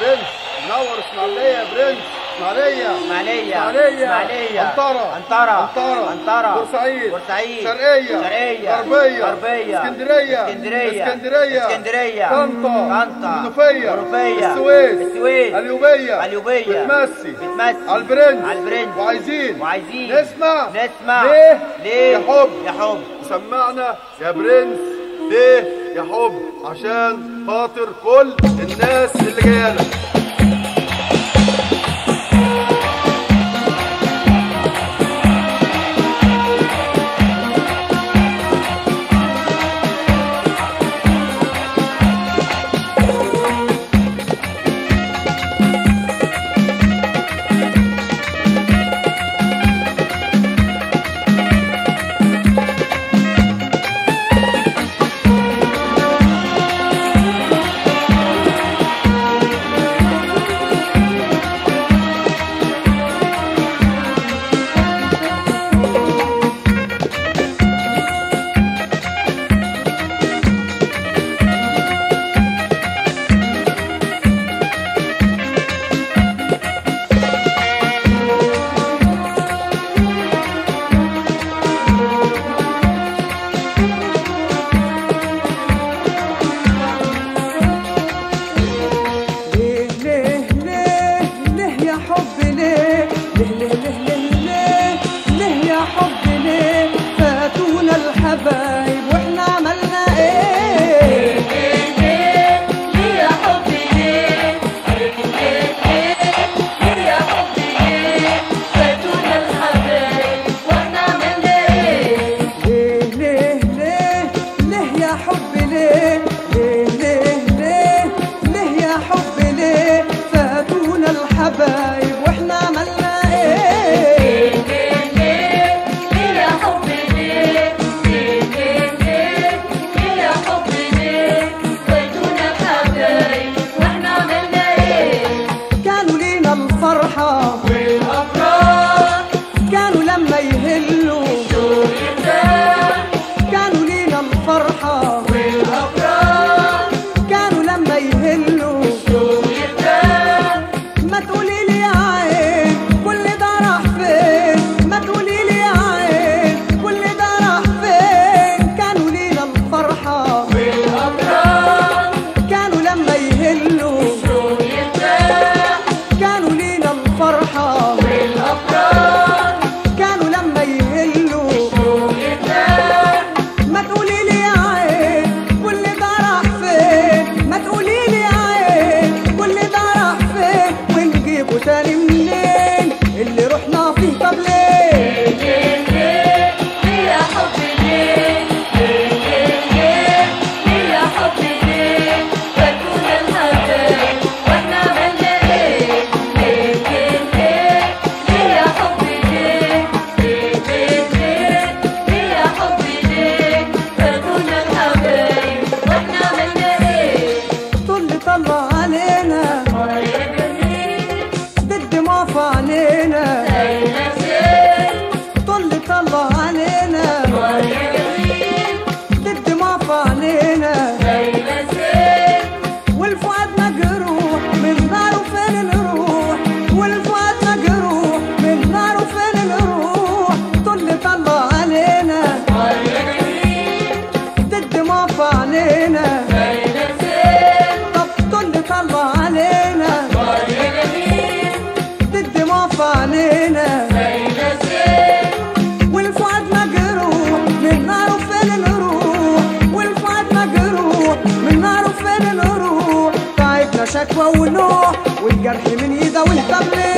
برنس منور اسماعيليه يا برنس اسماعيليه اسماعيلية اسماعيليه اسماعيلية انطره أنطرة انطره أنطرة بورسعيد بورسعيد شرقيه شرقية غربيه غربية اسكندريه اسكندرية اسكندريه اسكندرية طنطا طنطا منوفيه منوفية السويس السويس اليوبيه اليوبية بتمسي بتمسي على البرنس على البرنس وعايزين وعايزين نسمع نسمع ليه ليه يا حب يا حب سمعنا يا برنس ليه يا حب عشان خاطر كل الناس اللي جايه لك ليه ليه ليه ليه يا حب ليه ليه ليه ليه ليه ليه ليه يا حب ليه فاتونا الحبايب واحنا عملنا ايه ليه ليه ليه ليه يا حب ليه ليه ليه ليه ليه يا حب ليه فاتونا الحبايب واحنا عملنا ايه كانوا لينا الفرحة كانوا لما يهلوا كانوا لينا الفرحة كانوا لما يهلوا ما تقولي لي يا عين كل ده راح فين ما تقولي لي يا عين كل ده راح فين كانوا لينا الفرحة كانوا لما يهلوا كانوا لينا الفرحة كانوا لما يهلوا ما تقولي لي يا عين كل ده راح فين ما تقولي لي يا عين كل ده راح فين ونجيبه تاني منين اللي رحنا فيه طب ليه طل طلع علينا ضد ما في علينا طل طلع علينا ضد ما في علينا والفؤاد مجروح من ناره فين نروح والفؤاد مجروح من ناره فين نروح طل طلع علينا ضد ما في علينا طب طل طلع علينا ضد ما في علينا والفؤاد مجروح من ناره فين نروح والفؤاد مجروح من ناره فين نروح تعبنا شكوى ونوح والجرح من ايده والتبليل